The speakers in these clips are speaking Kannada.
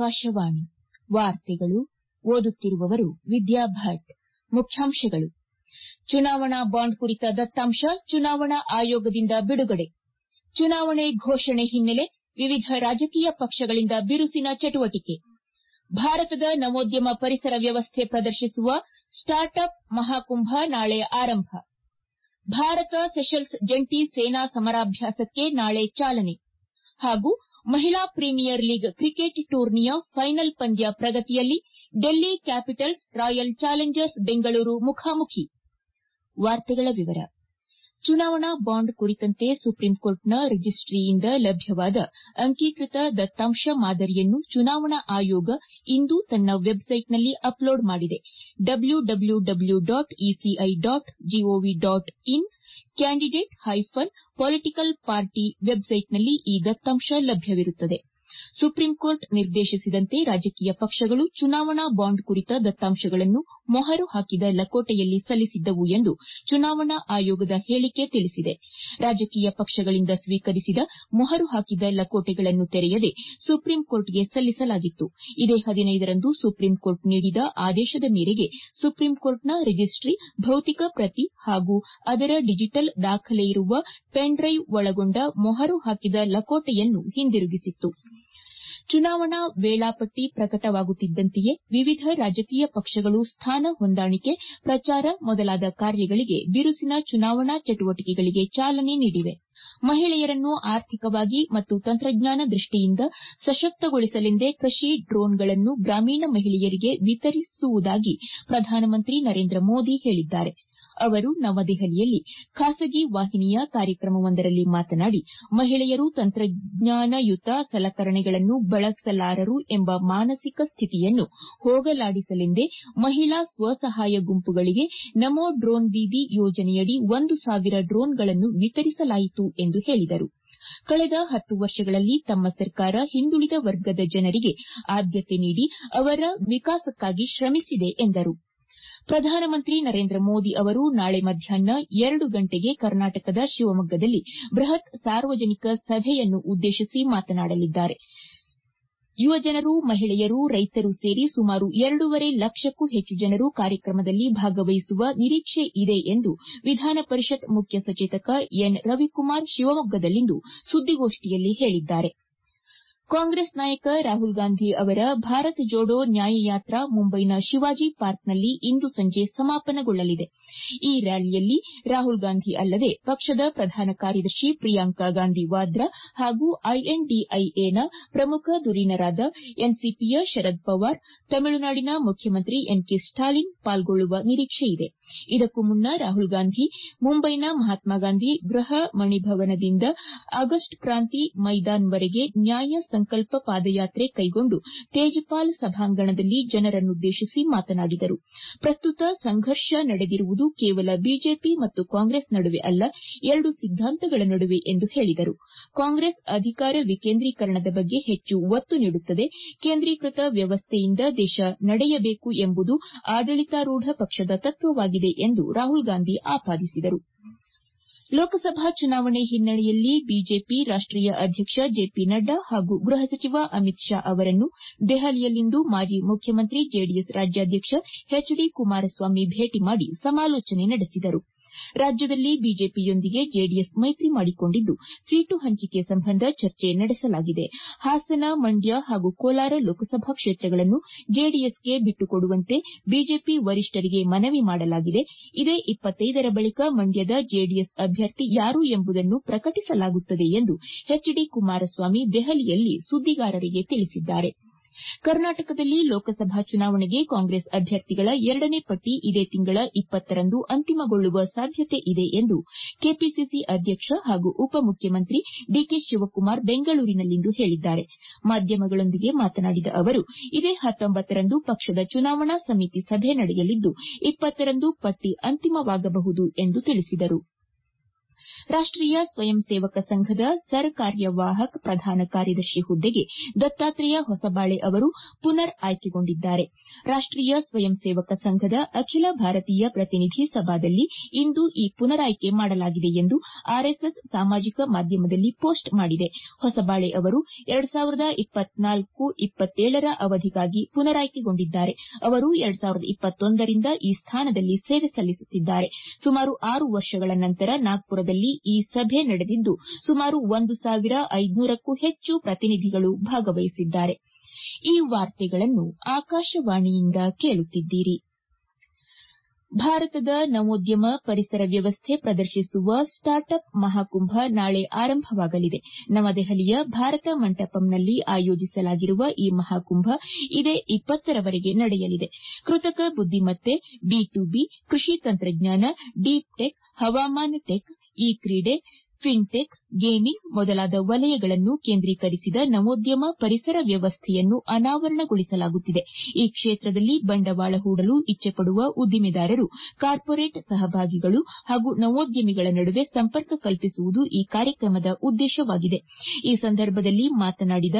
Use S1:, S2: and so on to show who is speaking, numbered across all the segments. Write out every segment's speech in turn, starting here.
S1: ಆಕಾಶವಾಣಿ ವಾರ್ತೆಗಳು ಓದುತ್ತಿರುವವರು ವಿದ್ಯಾ ಭಟ್ ಮುಖ್ಯಾಂಶಗಳು ಚುನಾವಣಾ ಬಾಂಡ್ ಕುರಿತ ದತ್ತಾಂಶ ಚುನಾವಣಾ ಆಯೋಗದಿಂದ ಬಿಡುಗಡೆ ಚುನಾವಣೆ ಘೋಷಣೆ ಹಿನ್ನೆಲೆ ವಿವಿಧ ರಾಜಕೀಯ ಪಕ್ಷಗಳಿಂದ ಬಿರುಸಿನ ಚಟುವಟಿಕೆ ಭಾರತದ ನವೋದ್ಯಮ ಪರಿಸರ ವ್ಯವಸ್ಥೆ ಪ್ರದರ್ಶಿಸುವ ಸ್ಟಾರ್ಟ್ ಅಪ್ ಮಹಾಕುಂಭ ನಾಳೆ ಆರಂಭ ಭಾರತ ಸೆಷಲ್ಸ್ ಜಂಟಿ ಸೇನಾ ಸಮರಾಭ್ಯಾಸಕ್ಕೆ ನಾಳೆ ಚಾಲನೆ ಹಾಗೂ ಮಹಿಳಾ ಪ್ರೀಮಿಯರ್ ಲೀಗ್ ಕ್ರಿಕೆಟ್ ಟೂರ್ನಿಯ ಫೈನಲ್ ಪಂದ್ಯ ಪ್ರಗತಿಯಲ್ಲಿ Delhi Capitals Royal Challengers Bengaluru ಮುಖಾಮುಖಿ ಚುನಾವಣಾ ಬಾಂಡ್ ಕುರಿತಂತೆ ಸುಪ್ರೀಂಕೋರ್ಟ್ನ ರಿಜಿಸ್ಟಿಯಿಂದ ಲಭ್ಯವಾದ ಅಂಕೀಕೃತ ದತ್ತಾಂಶ ಮಾದರಿಯನ್ನು ಚುನಾವಣಾ ಆಯೋಗ ಇಂದು ತನ್ನ ವೆಬ್ಸೈಟ್ನಲ್ಲಿ ಅಪ್ಲೋಡ್ ಮಾಡಿದೆ W W W dot ECI dot GOV dot in candidate hyphen political party ವೆಬ್ಸೈಟ್ನಲ್ಲಿ ಈ ದತ್ತಾಂಶ ಲಭ್ಯವಿರುತ್ತದೆ ಸುಪ್ರೀಂಕೋರ್ಟ್ ನಿರ್ದೇಶಿಸಿದಂತೆ ರಾಜಕೀಯ ಪಕ್ಷಗಳು ಚುನಾವಣಾ ಬಾಂಡ್ ಕುರಿತ ದತ್ತಾಂಶಗಳನ್ನು ಮೊಹರು ಹಾಕಿದ ಲಕೋಟೆಯಲ್ಲಿ ಸಲ್ಲಿಸಿದ್ದವು ಎಂದು ಚುನಾವಣಾ ಆಯೋಗದ ಹೇಳಿಕೆ ತಿಳಿಸಿದೆ ರಾಜಕೀಯ ಪಕ್ಷಗಳಿಂದ ಸ್ವೀಕರಿಸಿದ ಮೊಹರು ಹಾಕಿದ ಲಕೋಟೆಗಳನ್ನು ತೆರೆಯದೆ ಸುಪ್ರೀಂಕೋರ್ಟ್ಗೆ ಸಲ್ಲಿಸಲಾಗಿತ್ತು ಇದೇ ಹದಿನೈದರಂದು ಸುಪ್ರೀಂಕೋರ್ಟ್ ನೀಡಿದ ಆದೇಶದ ಮೇರೆಗೆ ಸುಪ್ರೀಂಕೋರ್ಟ್ನ ರಿಜಿಸ್ಟಿ ಭೌತಿಕ ಪ್ರತಿ ಹಾಗೂ ಅದರ ಡಿಜಿಟಲ್ ದಾಖಲೆಯಿರುವ ಪೆನ್ ಡ್ರೈವ್ ಒಳಗೊಂಡ ಮೊಹರು ಹಾಕಿದ ಲಕೋಟೆಯನ್ನು ಹಿಂದಿರುಗಿಸಿತ್ತು ಚುನಾವಣಾ ವೇಳಾಪಟ್ಟಿ ಪ್ರಕಟವಾಗುತ್ತಿದ್ದಂತೆಯೇ ವಿವಿಧ ರಾಜಕೀಯ ಪಕ್ಷಗಳು ಸ್ಥಾನ ಹೊಂದಾಣಿಕೆ ಪ್ರಚಾರ ಮೊದಲಾದ ಕಾರ್ಯಗಳಿಗೆ ಬಿರುಸಿನ ಚುನಾವಣಾ ಚಟುವಟಿಕೆಗಳಿಗೆ ಚಾಲನೆ ನೀಡಿವೆ ಮಹಿಳೆಯರನ್ನು ಆರ್ಥಿಕವಾಗಿ ಮತ್ತು ತಂತ್ರಜ್ಞಾನ ದೃಷ್ಟಿಯಿಂದ ಸಶಕ್ತಗೊಳಿಸಲೆಂದೇ ಕೃಷಿ ಡ್ರೋನ್ಗಳನ್ನು ಗ್ರಾಮೀಣ ಮಹಿಳೆಯರಿಗೆ ವಿತರಿಸುವುದಾಗಿ ಪ್ರಧಾನಮಂತ್ರಿ ನರೇಂದ್ರ ಮೋದಿ ಹೇಳಿದ್ದಾರೆ ಅವರು ನವದೆಹಲಿಯಲ್ಲಿ ಖಾಸಗಿ ವಾಹಿನಿಯ ಕಾರ್ಯಕ್ರಮವೊಂದರಲ್ಲಿ ಮಾತನಾಡಿ ಮಹಿಳೆಯರು ತಂತ್ರಜ್ಞಾನಯುತ ಸಲಕರಣೆಗಳನ್ನು ಬಳಸಲಾರರು ಎಂಬ ಮಾನಸಿಕ ಸ್ಥಿತಿಯನ್ನು ಹೋಗಲಾಡಿಸಲೆಂದೇ ಮಹಿಳಾ ಸ್ವಸಹಾಯ ಗುಂಪುಗಳಿಗೆ ನಮೋ ಡ್ರೋನ್ ದೀದಿ ಯೋಜನೆಯಡಿ ಒಂದು ಸಾವಿರ ಡ್ರೋನ್ಗಳನ್ನು ವಿತರಿಸಲಾಯಿತು ಎಂದು ಹೇಳಿದರು ಕಳೆದ ಹತ್ತು ವರ್ಷಗಳಲ್ಲಿ ತಮ್ಮ ಸರ್ಕಾರ ಹಿಂದುಳಿದ ವರ್ಗದ ಜನರಿಗೆ ಆದ್ಯತೆ ನೀಡಿ ಅವರ ವಿಕಾಸಕ್ಕಾಗಿ ಶ್ರಮಿಸಿದೆ ಎಂದರು ಪ್ರಧಾನಮಂತ್ರಿ ನರೇಂದ್ರ ಮೋದಿ ಅವರು ನಾಳೆ ಮಧ್ಯಾಹ್ನ ಎರಡು ಗಂಟೆಗೆ ಕರ್ನಾಟಕದ ಶಿವಮೊಗ್ಗದಲ್ಲಿ ಬೃಹತ್ ಸಾರ್ವಜನಿಕ ಸಭೆಯನ್ನು ಉದ್ದೇಶಿಸಿ ಮಾತನಾಡಲಿದ್ದಾರೆ ಯುವಜನರು ಮಹಿಳೆಯರು ರೈತರು ಸೇರಿ ಸುಮಾರು ಎರಡೂವರೆ ಲಕ್ಷಕ್ಕೂ ಹೆಚ್ಚು ಜನರು ಕಾರ್ಯಕ್ರಮದಲ್ಲಿ ಭಾಗವಹಿಸುವ ನಿರೀಕ್ಷೆ ಇದೆ ಎಂದು ವಿಧಾನ ಪರಿಷತ್ ಮುಖ್ಯ ಸಚೇತಕ ಎನ್ ರವಿಕುಮಾರ್ ಶಿವಮೊಗ್ಗದಲ್ಲಿಂದು ಸುದ್ದಿಗೋಷ್ಠಿಯಲ್ಲಿ ಹೇಳಿದ್ದಾರೆ ಕಾಂಗ್ರೆಸ್ ನಾಯಕ ರಾಹುಲ್ ಗಾಂಧಿ ಅವರ ಭಾರತ್ ಜೋಡೋ ನ್ಯಾಯಯಾತ್ರಾ ಮುಂಬೈನ ಶಿವಾಜಿ ಪಾರ್ಕ್ನಲ್ಲಿ ಇಂದು ಸಂಜೆ ಸಮಾಪನಗೊಳ್ಳಲಿದೆ ಈ ರ್ಯಾಲಿಯಲ್ಲಿ ರಾಹುಲ್ ಗಾಂಧಿ ಅಲ್ಲದೆ ಪಕ್ಷದ ಪ್ರಧಾನ ಕಾರ್ಯದರ್ಶಿ ಪ್ರಿಯಾಂಕಾ ಗಾಂಧಿ ವಾದ್ರಾ ಹಾಗೂ ಐಎನ್ಡಿಐಎನ ಪ್ರಮುಖ ಧುರೀಣರಾದ ಎನ್ಸಿಪಿಯ ಶರದ್ ಪವಾರ್ ತಮಿಳುನಾಡಿನ ಮುಖ್ಯಮಂತ್ರಿ ಎನ್ ಕೆ ಸ್ಟಾಲಿನ್ ಪಾಲ್ಗೊಳ್ಳುವ ನಿರೀಕ್ಷೆಯಿದೆ ಇದಕ್ಕೂ ಮುನ್ನ ರಾಹುಲ್ ಗಾಂಧಿ ಮುಂಬೈನ ಮಹಾತ್ಮ ಗಾಂಧಿ ಗೃಹ ಮಣಿಭವನದಿಂದ ಆಗಸ್ಟ್ ಕ್ರಾಂತಿ ಮೈದಾನ್ವರೆಗೆ ನ್ಯಾಯ ಸಂಕಲ್ಪ ಪಾದಯಾತ್ರೆ ಕೈಗೊಂಡು ತೇಜ್ಪಾಲ್ ಸಭಾಂಗಣದಲ್ಲಿ ಜನರನ್ನುದ್ದೇಶಿಸಿ ಮಾತನಾಡಿದರು ಪ್ರಸ್ತುತ ಸಂಘರ್ಷ ನಡೆದಿರುವುದು ಕೇವಲ ಬಿಜೆಪಿ ಮತ್ತು ಕಾಂಗ್ರೆಸ್ ನಡುವೆ ಅಲ್ಲ ಎರಡು ಸಿದ್ದಾಂತಗಳ ನಡುವೆ ಎಂದು ಹೇಳಿದರು ಕಾಂಗ್ರೆಸ್ ಅಧಿಕಾರ ವಿಕೇಂದ್ರೀಕರಣದ ಬಗ್ಗೆ ಹೆಚ್ಚು ಒತ್ತು ನೀಡುತ್ತದೆ ಕೇಂದ್ರೀಕೃತ ವ್ಯವಸ್ಥೆಯಿಂದ ದೇಶ ನಡೆಯಬೇಕು ಎಂಬುದು ಆಡಳಿತಾರೂಢ ಪಕ್ಷದ ತತ್ವವಾಗಿದೆ ಎಂದು ರಾಹುಲ್ ಗಾಂಧಿ ಆಪಾದಿಸಿದರು ಲೋಕಸಭಾ ಚುನಾವಣೆ ಹಿನ್ನೆಲೆಯಲ್ಲಿ ಬಿಜೆಪಿ ರಾಷ್ಟೀಯ ಅಧ್ಯಕ್ಷ ಜೆಪಿ ನಡ್ಡಾ ಹಾಗೂ ಗೃಹ ಸಚಿವ ಅಮಿತ್ ಶಾ ಅವರನ್ನು ದೆಹಲಿಯಲ್ಲಿಂದು ಮಾಜಿ ಮುಖ್ಯಮಂತ್ರಿ ಜೆಡಿಎಸ್ ರಾಜ್ಯಾಧ್ಯಕ್ಷ ಎಚ್ ಡಿ ಕುಮಾರಸ್ವಾಮಿ ಭೇಟಿ ಮಾಡಿ ಸಮಾಲೋಚನೆ ನಡೆಸಿದರು ರಾಜ್ಯದಲ್ಲಿ ಬಿಜೆಪಿಯೊಂದಿಗೆ ಜೆಡಿಎಸ್ ಮೈತ್ರಿ ಮಾಡಿಕೊಂಡಿದ್ದು ಸೀಟು ಹಂಚಿಕೆ ಸಂಬಂಧ ಚರ್ಚೆ ನಡೆಸಲಾಗಿದೆ ಹಾಸನ ಮಂಡ್ಯ ಹಾಗೂ ಕೋಲಾರ ಲೋಕಸಭಾ ಕ್ಷೇತ್ರಗಳನ್ನು ಜೆಡಿಎಸ್ಗೆ ಬಿಟ್ಟುಕೊಡುವಂತೆ ಬಿಜೆಪಿ ವರಿಷ್ಠರಿಗೆ ಮನವಿ ಮಾಡಲಾಗಿದೆ ಇದೇ ರ ಬಳಿಕ ಮಂಡ್ಯದ ಜೆಡಿಎಸ್ ಅಭ್ಯರ್ಥಿ ಯಾರು ಎಂಬುದನ್ನು ಪ್ರಕಟಿಸಲಾಗುತ್ತದೆ ಎಂದು ಎಚ್ ಡಿ ಕುಮಾರಸ್ವಾಮಿ ದೆಹಲಿಯಲ್ಲಿ ಸುದ್ದಿಗಾರರಿಗೆ ತಿಳಿಸಿದ್ದಾರೆ ಕರ್ನಾಟಕದಲ್ಲಿ ಲೋಕಸಭಾ ಚುನಾವಣೆಗೆ ಕಾಂಗ್ರೆಸ್ ಅಭ್ಯರ್ಥಿಗಳ ಎರಡನೇ ಪಟ್ಟಿ ಇದೇ ತಿಂಗಳ ರಂದು ಅಂತಿಮಗೊಳ್ಳುವ ಸಾಧ್ಯತೆ ಇದೆ ಎಂದು ಕೆಪಿಸಿಸಿ ಅಧ್ಯಕ್ಷ ಹಾಗೂ ಉಪಮುಖ್ಯಮಂತ್ರಿ ಡಿಕೆ ಶಿವಕುಮಾರ್ ಬೆಂಗಳೂರಿನಲ್ಲಿಂದು ಹೇಳಿದ್ದಾರೆ ಮಾಧ್ಯಮಗಳೊಂದಿಗೆ ಮಾತನಾಡಿದ ಅವರು ಇದೇ ರಂದು ಪಕ್ಷದ ಚುನಾವಣಾ ಸಮಿತಿ ಸಭೆ ನಡೆಯಲಿದ್ದು ರಂದು ಪಟ್ಟಿ ಅಂತಿಮವಾಗಬಹುದು ಎಂದು ತಿಳಿಸಿದರು ರಾಷ್ಟೀಯ ಸ್ವಯಂ ಸೇವಕ ಸಂಘದ ಸರ್ ಕಾರ್ಯವಾಹಕ ಪ್ರಧಾನ ಕಾರ್ಯದರ್ಶಿ ಹುದ್ದೆಗೆ ದತ್ತಾತ್ರೇಯ ಹೊಸಬಾಳೆ ಅವರು ಪುನರ್ ಆಯ್ಕೆಗೊಂಡಿದ್ದಾರೆ ರಾಷ್ಟೀಯ ಸ್ವಯಂ ಸೇವಕ ಸಂಘದ ಅಖಿಲ ಭಾರತೀಯ ಪ್ರತಿನಿಧಿ ಸಭಾದಲ್ಲಿ ಇಂದು ಈ ಪುನರಾಯ್ಕೆ ಮಾಡಲಾಗಿದೆ ಎಂದು ಆರ್ಎಸ್ಎಸ್ ಸಾಮಾಜಿಕ ಮಾಧ್ಯಮದಲ್ಲಿ ಪೋಸ್ಟ್ ಮಾಡಿದೆ ಹೊಸಬಾಳೆ ಅವರು ಎರಡು ಸಾವಿರದ ಇಪ್ಪತ್ನಾಲ್ಕು ಇಪ್ಪತ್ತೇಳರ ಅವಧಿಗಾಗಿ ಪುನರಾಯ್ಕೆಗೊಂಡಿದ್ದಾರೆ ಅವರು ಎರಡು ಸಾವಿರದ ಇಪ್ಪತ್ತೊಂದರಿಂದ ಈ ಸ್ಥಾನದಲ್ಲಿ ಸೇವೆ ಸಲ್ಲಿಸುತ್ತಿದ್ದಾರೆ ಸುಮಾರು ಆರು ವರ್ಷಗಳ ನಂತರ ನಾಗ್ಪುರದಲ್ಲಿ ಈ ಸಭೆ ನಡೆದಿದ್ದು ಸುಮಾರು ಒಂದು ಸಾವಿರ ಐದುನೂರಕ್ಕೂ ಹೆಚ್ಚು ಪ್ರತಿನಿಧಿಗಳು ಭಾಗವಹಿಸಿದ್ದಾರೆ ಈ ವಾರ್ತೆಗಳನ್ನು ಆಕಾಶವಾಣಿಯಿಂದ ಕೇಳುತ್ತಿದ್ದೀರಿ ಭಾರತದ ನವೋದ್ಯಮ ಪರಿಸರ ವ್ಯವಸ್ಥೆ ಪ್ರದರ್ಶಿಸುವ ಸ್ಟಾರ್ಟ್ ಅಪ್ ಮಹಾಕುಂಭ ನಾಳೆ ಆರಂಭವಾಗಲಿದೆ ನವದೆಹಲಿಯ ಭಾರತ ಮಂಟಪಂನಲ್ಲಿ ಆಯೋಜಿಸಲಾಗಿರುವ ಈ ಮಹಾಕುಂಭ ಇದೇ ಇಪ್ಪತ್ತರವರೆಗೆ ನಡೆಯಲಿದೆ ಕೃತಕ ಬುದ್ದಿಮತ್ತೆ ಬಿ ಟು ಬಿ ಕೃಷಿ ತಂತ್ರಜ್ಞಾನ ಡೀಪ್ ಟೆಕ್ ಹವಾಮಾನ ಟೆಕ್ ಇ ಕ್ರೀಡೆ ಫಿನ್ಟೆಕ್ ಗೇಮಿಂಗ್ ಮೊದಲಾದ ವಲಯಗಳನ್ನು ಕೇಂದ್ರೀಕರಿಸಿದ ನವೋದ್ಯಮ ಪರಿಸರ ವ್ಯವಸ್ಥೆಯನ್ನು ಅನಾವರಣಗೊಳಿಸಲಾಗುತ್ತಿದೆ ಈ ಕ್ಷೇತ್ರದಲ್ಲಿ ಬಂಡವಾಳ ಹೂಡಲು ಇಚ್ಚೆಪಡುವ ಉದ್ದಿಮೆದಾರರು ಕಾರ್ಪೊರೇಟ್ ಸಹಭಾಗಿಗಳು ಹಾಗೂ ನವೋದ್ಯಮಿಗಳ ನಡುವೆ ಸಂಪರ್ಕ ಕಲ್ಪಿಸುವುದು ಈ ಕಾರ್ಯಕ್ರಮದ ಉದ್ದೇಶವಾಗಿದೆ ಈ ಸಂದರ್ಭದಲ್ಲಿ ಮಾತನಾಡಿದ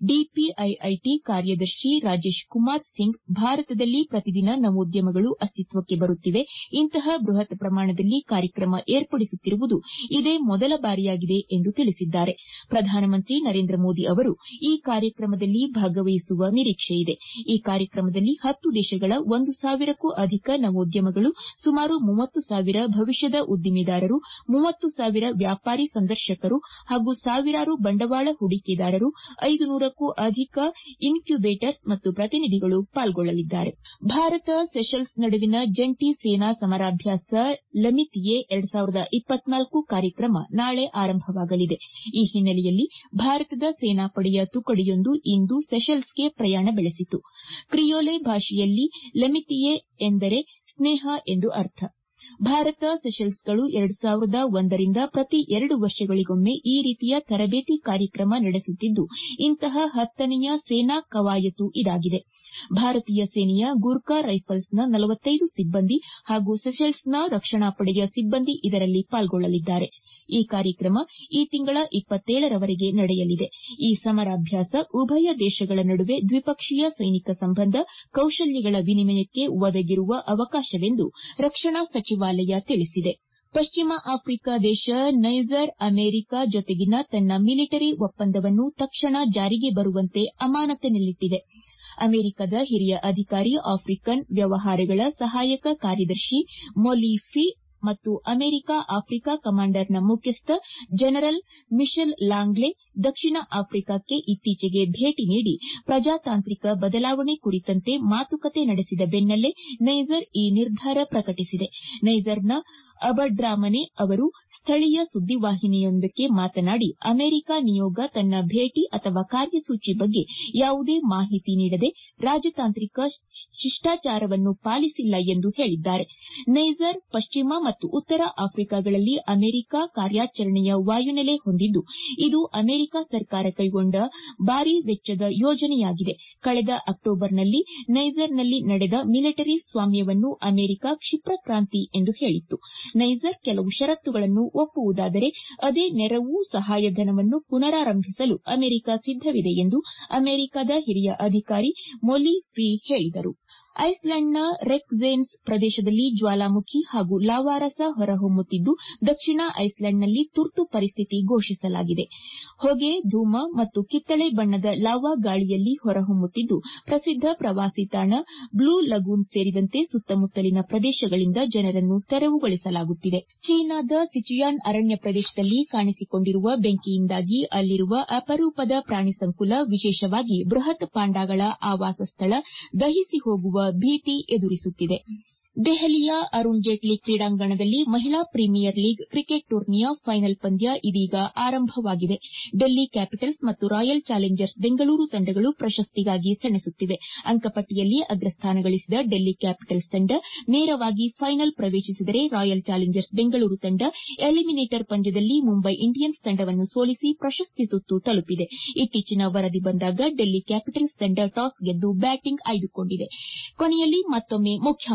S1: ಡಿಪಿಐಐಟಿ ಕಾರ್ಯದರ್ಶಿ ರಾಜೇಶ್ ಕುಮಾರ್ ಸಿಂಗ್ ಭಾರತದಲ್ಲಿ ಪ್ರತಿದಿನ ನವೋದ್ಯಮಗಳು ಅಸ್ತಿತ್ವಕ್ಕೆ ಬರುತ್ತಿವೆ ಇಂತಹ ಬೃಹತ್ ಪ್ರಮಾಣದಲ್ಲಿ ಕಾರ್ಯಕ್ರಮ ಏರ್ಪಡಿಸುತ್ತಿರುವುದು ಇದೇ ಮೊದಲ ಬಾರಿಯಾಗಿದೆ ಎಂದು ತಿಳಿಸಿದ್ದಾರೆ ಪ್ರಧಾನಮಂತ್ರಿ ನರೇಂದ್ರ ಮೋದಿ ಅವರು ಈ ಕಾರ್ಯಕ್ರಮದಲ್ಲಿ ಭಾಗವಹಿಸುವ ನಿರೀಕ್ಷೆಯಿದೆ ಈ ಕಾರ್ಯಕ್ರಮದಲ್ಲಿ ಹತ್ತು ದೇಶಗಳ ಒಂದು ಸಾವಿರಕ್ಕೂ ಅಧಿಕ ನವೋದ್ಯಮಗಳು ಸುಮಾರು ಮೂವತ್ತು ಸಾವಿರ ಭವಿಷ್ಯದ ಉದ್ದಿಮೆದಾರರು ಮೂವತ್ತು ಸಾವಿರ ವ್ಯಾಪಾರಿ ಸಂದರ್ಶಕರು ಹಾಗೂ ಸಾವಿರಾರು ಬಂಡವಾಳ ಹೂಡಿಕೆದಾರರು ಐದು ನೂರಕ್ಕೂ ಅಧಿಕ ಇನ್ಕ್ಯುಬೇಟರ್ಸ್ ಮತ್ತು ಪ್ರತಿನಿಧಿಗಳು ಪಾಲ್ಗೊಳ್ಳಲಿದ್ದಾರೆ ಭಾರತ ಸೆಷಲ್ಸ್ ನಡುವಿನ ಜಂಟಿ ಸೇನಾ ಸಮರಾಭ್ಯಾಸ ಲಮಿತಿಯೆ ಎರಡು ಸಾವಿರದ ಇಪ್ಪತ್ನಾಲ್ಕು ಕಾರ್ಯಕ್ರಮ ನಾಳೆ ಆರಂಭವಾಗಲಿದೆ ಈ ಹಿನ್ನೆಲೆಯಲ್ಲಿ ಭಾರತದ ಸೇನಾಪಡೆಯ ತುಕಡಿಯೊಂದು ಇಂದು ಸೆಷಲ್ಸ್ಗೆ ಪ್ರಯಾಣ ಬೆಳೆಸಿತು ಕ್ರಿಯೋಲೆ ಭಾಷೆಯಲ್ಲಿ ಲಮಿತಿಯೆ ಎಂದರೆ ಸ್ನೇಹ ಎಂದು ಅರ್ಥ ಭಾರತ ಸೆಷಲ್ಸ್ಗಳು ಎರಡು ಸಾವಿರದ ಒಂದರಿಂದ ಪ್ರತಿ ಎರಡು ವರ್ಷಗಳಿಗೊಮ್ಮೆ ಈ ರೀತಿಯ ತರಬೇತಿ ಕಾರ್ಯಕ್ರಮ ನಡೆಸುತ್ತಿದ್ದು ಇಂತಹ ಹತ್ತನೆಯ ಸೇನಾ ಕವಾಯತು ಇದಾಗಿದೆ ಭಾರತೀಯ ಸೇನೆಯ ಗೂರ್ಖಾ ರೈಫಲ್ಸ್ನ ನಲವತ್ತೈದು ಸಿಬ್ಬಂದಿ ಹಾಗೂ ಸೆಷಲ್ಸ್ನ ರಕ್ಷಣಾ ಪಡೆಯ ಸಿಬ್ಬಂದಿ ಇದರಲ್ಲಿ ಪಾಲ್ಗೊಳ್ಳಲಿದ್ದಾರೆ ಈ ಕಾರ್ಯಕ್ರಮ ಈ ತಿಂಗಳ ಇಪ್ಪತ್ತೇಳರವರೆಗೆ ನಡೆಯಲಿದೆ ಈ ಸಮರಾಭ್ಯಾಸ ಉಭಯ ದೇಶಗಳ ನಡುವೆ ದ್ವಿಪಕ್ಷೀಯ ಸೈನಿಕ ಸಂಬಂಧ ಕೌಶಲ್ಯಗಳ ವಿನಿಮಯಕ್ಕೆ ಒದಗಿರುವ ಅವಕಾಶವೆಂದು ರಕ್ಷಣಾ ಸಚಿವಾಲಯ ತಿಳಿಸಿದೆ ಪಶ್ಚಿಮ ಆಫ್ರಿಕಾ ದೇಶ ನೈಜರ್ ಅಮೆರಿಕ ಜೊತೆಗಿನ ತನ್ನ ಮಿಲಿಟರಿ ಒಪ್ಪಂದವನ್ನು ತಕ್ಷಣ ಜಾರಿಗೆ ಬರುವಂತೆ ಅಮಾನತಿನಲ್ಲಿಟ್ಟಿದೆ ಅಮೆರಿಕದ ಹಿರಿಯ ಅಧಿಕಾರಿ ಆಫ್ರಿಕನ್ ವ್ಯವಹಾರಗಳ ಸಹಾಯಕ ಕಾರ್ಯದರ್ಶಿ ಮೊಲಿಫಿ ಮತ್ತು ಅಮೆರಿಕ ಆಫ್ರಿಕಾ ಕಮಾಂಡ್ನ ಮುಖ್ಯಸ್ಥ ಜನರಲ್ ಮಿಶೆಲ್ ಲಾಂಗ್ಲೆ ದಕ್ಷಿಣ ಆಫ್ರಿಕಾಕ್ಕೆ ಇತ್ತೀಚೆಗೆ ಭೇಟಿ ನೀಡಿ ಪ್ರಜಾತಾಂತ್ರಿಕ ಬದಲಾವಣೆ ಕುರಿತಂತೆ ಮಾತುಕತೆ ನಡೆಸಿದ ಬೆನ್ನಲ್ಲೇ ನೈಜರ್ ಈ ನಿರ್ಧಾರ ಪ್ರಕಟಿಸಿದೆ ನೈಜರ್ನ ಅಬಡ್ರಾಮನೆ ಅವರು ಸ್ಥಳೀಯ ಸುದ್ದಿವಾಹಿನಿಯೊಂದಕ್ಕೆ ಮಾತನಾಡಿ ಅಮೆರಿಕ ನಿಯೋಗ ತನ್ನ ಭೇಟಿ ಅಥವಾ ಕಾರ್ಯಸೂಚಿ ಬಗ್ಗೆ ಯಾವುದೇ ಮಾಹಿತಿ ನೀಡದೆ ರಾಜತಾಂತ್ರಿಕ ಶಿಷ್ಟಾಚಾರವನ್ನು ಪಾಲಿಸಿಲ್ಲ ಎಂದು ಹೇಳಿದ್ದಾರೆ ನೈಜರ್ ಪಶ್ಚಿಮ ಮತ್ತು ಉತ್ತರ ಆಫ್ರಿಕಾಗಳಲ್ಲಿ ಅಮೆರಿಕ ಕಾರ್ಯಾಚರಣೆಯ ವಾಯುನೆಲೆ ಹೊಂದಿದ್ದು ಇದು ಅಮೆರಿಕ ಸರ್ಕಾರ ಕೈಗೊಂಡ ಭಾರೀ ವೆಚ್ಚದ ಯೋಜನೆಯಾಗಿದೆ ಕಳೆದ ಅಕ್ಟೋಬರ್ನಲ್ಲಿ ನೈಜರ್ನಲ್ಲಿ ನಡೆದ ಮಿಲಿಟರಿ ಸ್ವಾಮ್ಯವನ್ನು ಅಮೆರಿಕ ಕ್ಷಿಪ್ರಕ್ರಾಂತಿ ಎಂದು ಹೇಳಿತ್ತು ನೈಜರ್ ಕೆಲವು ಷರತ್ತುಗಳನ್ನು ಒಪ್ಪುವುದಾದರೆ ಅದೇ ನೆರವು ಸಹಾಯಧನವನ್ನು ಪುನರಾರಂಭಿಸಲು ಅಮೆರಿಕ ಸಿದ್ದವಿದೆ ಎಂದು ಅಮೆರಿಕದ ಹಿರಿಯ ಅಧಿಕಾರಿ ಮೊಲಿಫಿ ಹೇಳಿದರು ಐಸ್ಲ್ಯಾಂಡ್ನ ರೆಕ್ಜೇನ್ಸ್ ಪ್ರದೇಶದಲ್ಲಿ ಜ್ವಾಲಾಮುಖಿ ಹಾಗೂ ಲಾವಾರಸ ಹೊರಹೊಮ್ಮುತ್ತಿದ್ದು ದಕ್ಷಿಣ ಐಸ್ಲ್ಯಾಂಡ್ನಲ್ಲಿ ತುರ್ತು ಪರಿಸ್ಥಿತಿ ಘೋಷಿಸಲಾಗಿದೆ ಹೊಗೆ ಧೂಮ ಮತ್ತು ಕಿತ್ತಳೆ ಬಣ್ಣದ ಲಾವಾ ಗಾಳಿಯಲ್ಲಿ ಹೊರಹೊಮ್ಮುತ್ತಿದ್ದು ಪ್ರಸಿದ್ದ ಪ್ರವಾಸಿ ತಾಣ ಬ್ಲೂ ಲಗೂನ್ ಸೇರಿದಂತೆ ಸುತ್ತಮುತ್ತಲಿನ ಪ್ರದೇಶಗಳಿಂದ ಜನರನ್ನು ತೆರವುಗೊಳಿಸಲಾಗುತ್ತಿದೆ ಚೀನಾದ ಸಿಚುಯಾನ್ ಅರಣ್ಯ ಪ್ರದೇಶದಲ್ಲಿ ಕಾಣಿಸಿಕೊಂಡಿರುವ ಬೆಂಕಿಯಿಂದಾಗಿ ಅಲ್ಲಿರುವ ಅಪರೂಪದ ಪ್ರಾಣಿ ಸಂಕುಲ ವಿಶೇಷವಾಗಿ ಬೃಹತ್ ಪಾಂಡಾಗಳ ಆವಾಸ ಸ್ಥಳ ದಹಿಸಿ ಹೋಗುವ ಭೀತಿ ಎದುರಿಸುತ್ತಿದೆ ದೆಹಲಿಯ ಅರುಣ್ ಜೇಟ್ಲಿ ಕ್ರೀಡಾಂಗಣದಲ್ಲಿ ಮಹಿಳಾ ಪ್ರೀಮಿಯರ್ ಲೀಗ್ ಕ್ರಿಕೆಟ್ ಟೂರ್ನಿಯ ಫೈನಲ್ ಪಂದ್ಯ ಇದೀಗ ಆರಂಭವಾಗಿದೆ ಡೆಲ್ಲಿ ಕ್ಯಾಪಿಟಲ್ಸ್ ಮತ್ತು ರಾಯಲ್ ಚಾಲೆಂಜರ್ಸ್ ಬೆಂಗಳೂರು ತಂಡಗಳು ಪ್ರಶಸ್ತಿಗಾಗಿ ಸೆಣಸುತ್ತಿವೆ ಅಂಕಪಟ್ಟಿಯಲ್ಲಿ ಅಗ್ರಸ್ಥಾನ ಗಳಿಸಿದ ಡೆಲ್ಲಿ ಕ್ಯಾಪಿಟಲ್ಸ್ ತಂಡ ನೇರವಾಗಿ ಫೈನಲ್ ಪ್ರವೇಶಿಸಿದರೆ ರಾಯಲ್ ಚಾಲೆಂಜರ್ಸ್ ಬೆಂಗಳೂರು ತಂಡ ಎಲಿಮಿನೇಟರ್ ಪಂದ್ಯದಲ್ಲಿ ಮುಂಬೈ ಇಂಡಿಯನ್ಸ್ ತಂಡವನ್ನು ಸೋಲಿಸಿ ಪ್ರಶಸ್ತಿ ಸುತ್ತು ತಲುಪಿದೆ ಇತ್ತೀಚಿನ ವರದಿ ಬಂದಾಗ ಡೆಲ್ಲಿ ಕ್ಯಾಪಿಟಲ್ಸ್ ತಂಡ ಟಾಸ್ ಗೆದ್ದು ಬ್ಯಾಟಿಂಗ್ ಆಯ್ದುಕೊಂಡಿದೆ ಕೊನೆಯಲ್ಲಿ ಮತ್ತೊಮ್ಮೆ ಮುಖ್ಯಾಂಶಗಳು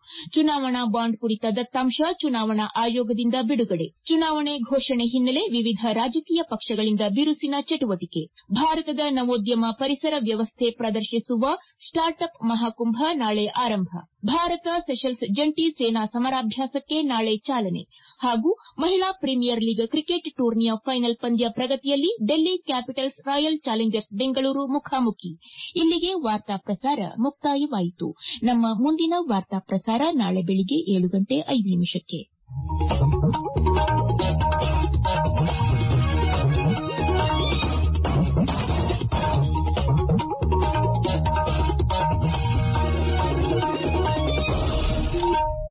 S1: ಚುನಾವಣಾ ಬಾಂಡ್ ಕುರಿತ ದತ್ತಾಂಶ ಚುನಾವಣಾ ಆಯೋಗದಿಂದ ಬಿಡುಗಡೆ ಚುನಾವಣೆ ಘೋಷಣೆ ಹಿನ್ನೆಲೆ ವಿವಿಧ ರಾಜಕೀಯ ಪಕ್ಷಗಳಿಂದ ಬಿರುಸಿನ ಚಟುವಟಿಕೆ ಭಾರತದ ನವೋದ್ಯಮ ಪರಿಸರ ವ್ಯವಸ್ಥೆ ಪ್ರದರ್ಶಿಸುವ ಸ್ಟಾರ್ಟ್ ಅಪ್ ಮಹಾಕುಂಭ ನಾಳೆ ಆರಂಭ ಭಾರತ ಸೆಷಲ್ಸ್ ಜಂಟಿ ಸೇನಾ ಸಮರಾಭ್ಯಾಸಕ್ಕೆ ನಾಳೆ ಚಾಲನೆ ಹಾಗೂ ಮಹಿಳಾ ಪ್ರೀಮಿಯರ್ ಲೀಗ್ ಕ್ರಿಕೆಟ್ ಟೂರ್ನಿಯ ಫೈನಲ್ ಪಂದ್ಯ ಪ್ರಗತಿಯಲ್ಲಿ Delhi Capitals Royal Challengers Bengaluru ಮುಖಾಮುಖಿ ಇಲ್ಲಿಗೆ ವಾರ್ತಾ ಪ್ರಸಾರ ಮುಕ್ತಾಯವಾಯಿತು ನಮ್ಮ ಮುಂದಿನ ವಾರ್ತಾ ಪ್ರಸಾರ ನಾಳೆ ಬೆಳಿಗ್ಗೆ ಏಳು ಗಂಟೆ ಐದು ನಿಮಿಷಕ್ಕೆ